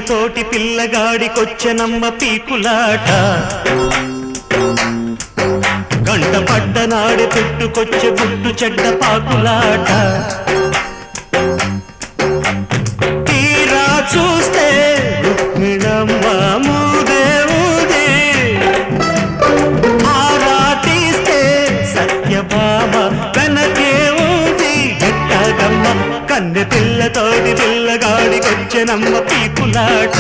పిల్లతోటి పిల్లగాడికొచ్చెనమ్మ పీకులాట గంట పడ్డనాడి పుట్టుకొచ్చే పుట్టు చెడ్డ పాకులాట తీరా చూస్తే రుక్మిణమ్మ మూదే ఊదే ఆరా తీస్తే సత్యభామ వెనకే ఉంది ఎట్టగమ్మ కన్నె పిల్లతోటి పిల్లగాడికొచ్చెనమ్మ పీకులాట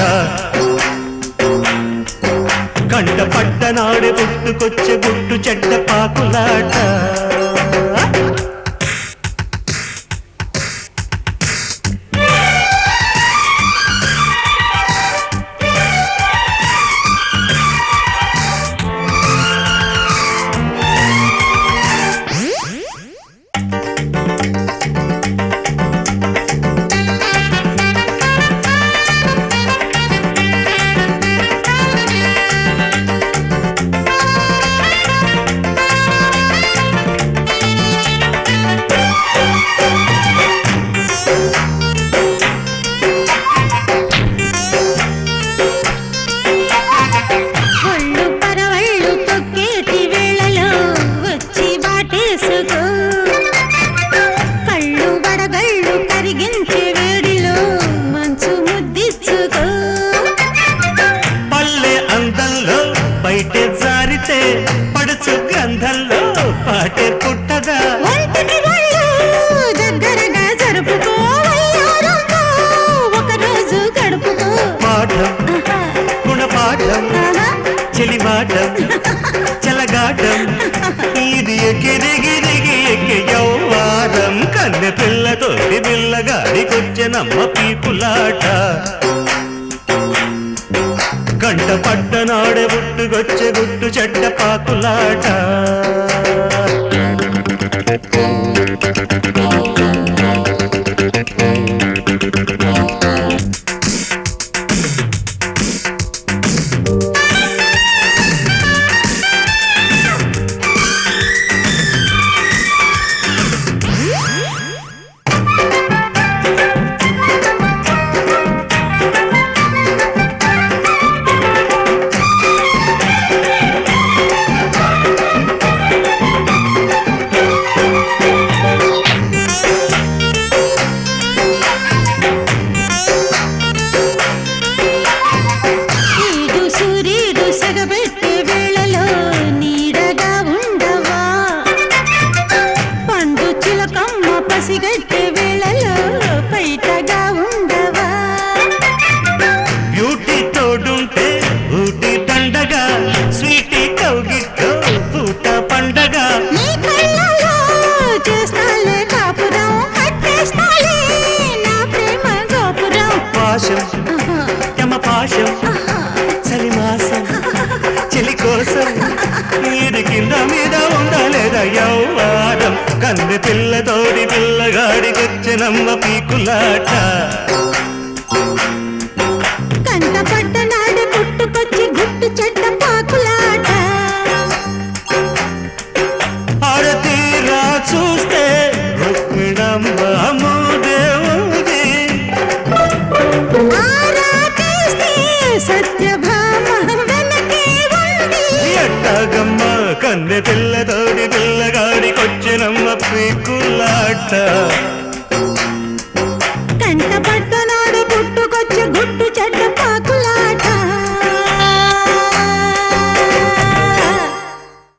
కంట పడ్డనాడు పుట్టుకొచ్చే గుట్టు చెడ్డ పాకులాట ఒళ్ళు పరవళ్ళు తొక్కేటి వేళలో వచ్చి బాటేసుకో కళ్ళు వడగళ్ళు కరిగించే వేడిలో మంచు ముద్దిచ్చుకో పల్లె అందంలో బయటే జారితే పడుచు గంధంలో పాటే పుట్టదా ఒంటికి ఒళ్ళు దగ్గరగా జరుపుకో వయ్యారంతో ఒకరోజు గడుపుకో పాఠం ఆహా, గుణపాఠం ఆహా. చెలిమాటం చెలగాటం ఇది ఎగిరిగిరిగి ఎక్కి యౌవారం కన్నె పిల్లతోటి పిల్లగాడికొచ్చెనమ్మ పీపులాట కంట పడ్డనాడే పుట్టుకొచ్చే గుట్టు చెడ్డ పాకులాట ఈడు సూర్యుడు సగబెట్టే వేళలో నీడగా ఉండవా పండు చిలకమ్మ పసిగట్టే వేళలో బయటగా ఉండవా బ్యూటీ తోడుంటే ఊటి దండగా స్వీటీ కౌగిట్లో పూట పండగ నీ కళ్ళలో చేస్తాలే కాపురం కట్టేస్తాలే నా ప్రేమ గోపురం పాశం ఆహా, యమ పాశం ఆహా. చలిమాసం చెలి కోసం ఇది కింద మీద ఉండలేదా యౌవారం కన్నె పిల్లతోడి పిల్లగాడికొచ్చినమ్మ పీకులాట కంట పడ్డ నాడు పుట్టుకొచ్చి గుట్టు చెడ్డ పాకులాట ఆడతీరా చూస్తే రుక్మిణమ్మ మూదేవుది ఆరా తీస్తే సత్యభామ వెనకే ఉంది ఎట్టాగమ్మ కన్నె పిల్లతోడి పిల్లగాడికొచ్చినమ్మ పీకులాట